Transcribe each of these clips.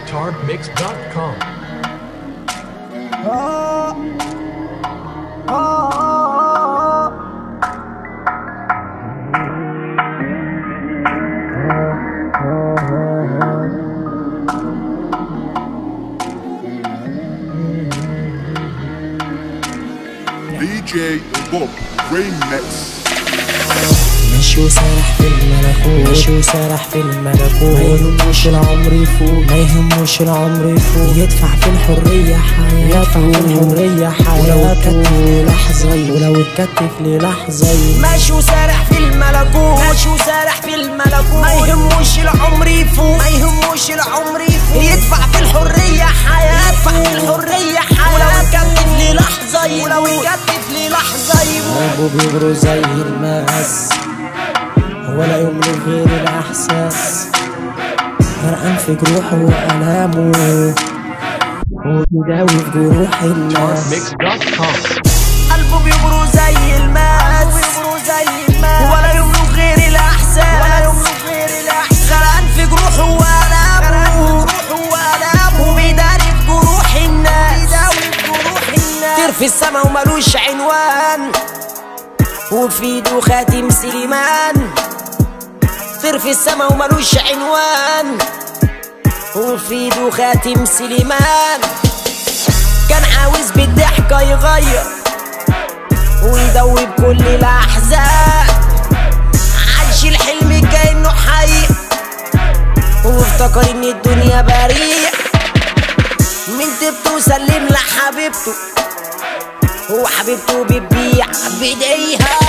guitarmix.com. DJ Bob Remix ماشي وسارح في الملكوت ماشي وسارح في الملكوت ما يهموش العمر يفوت ما يهموش العمر يفوت يدفع في الحرية حياة يدفع في الحرية حياة ولو اتكتف للحظة ولو اتكتف للحظة ماشي وسارح في الملكوت ماشي وسارح في الملكوت ما يهموش العمر يفوت ما يهموش العمر يفوت يدفع في الحرية حياة يدفع في الحرية حياة ولو اتكتف للحظة يموت ولو اتكتف للحظة يموت قلبه بيبرو زي الماس ولا يملك غير الإحساس غرقان في جروحه وألامه وبيداوي في جروح الناس Mix.com. قلبه بيبرو زي الماس ولا يملك غير الاحساس ولا يملك غير الاحساس غرقان في جروحه والامه وبيداري في جروح الناس طير في السما وملوش عنوان وفي ايده خاتم سليمان طير في السما وملوش عنوان وفي ايده خاتم سليمان كان عاوز بالضحكة يغير ويدوب كل الأحزان عايش الحلم كأنه حقيقة وافتكر إن الدنيا بريء من تبته وسلم لحبيبته وحبيبته بتبيع بإيديها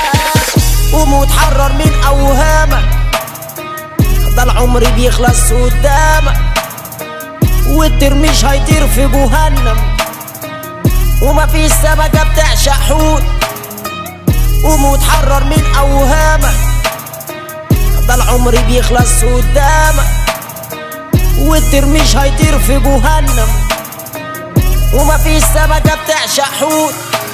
ومتحرر من أوهامك ده العمر بيخلص قدامك والطير مش هيطير في جهنم وما فيش سمكة بتعشق حوت ومتحرر من أوهامك ده العمر بيخلص قدامك والطير مش هيطير في جهنم وما فيش سمكة بتعشق حوت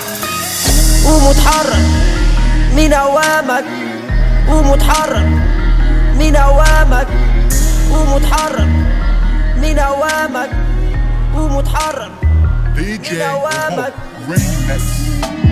ومتحرر من أوامك ومتحرر من أوامك ومتحرر من أوامك ومتحرر DJ You know what, Bob but- Remix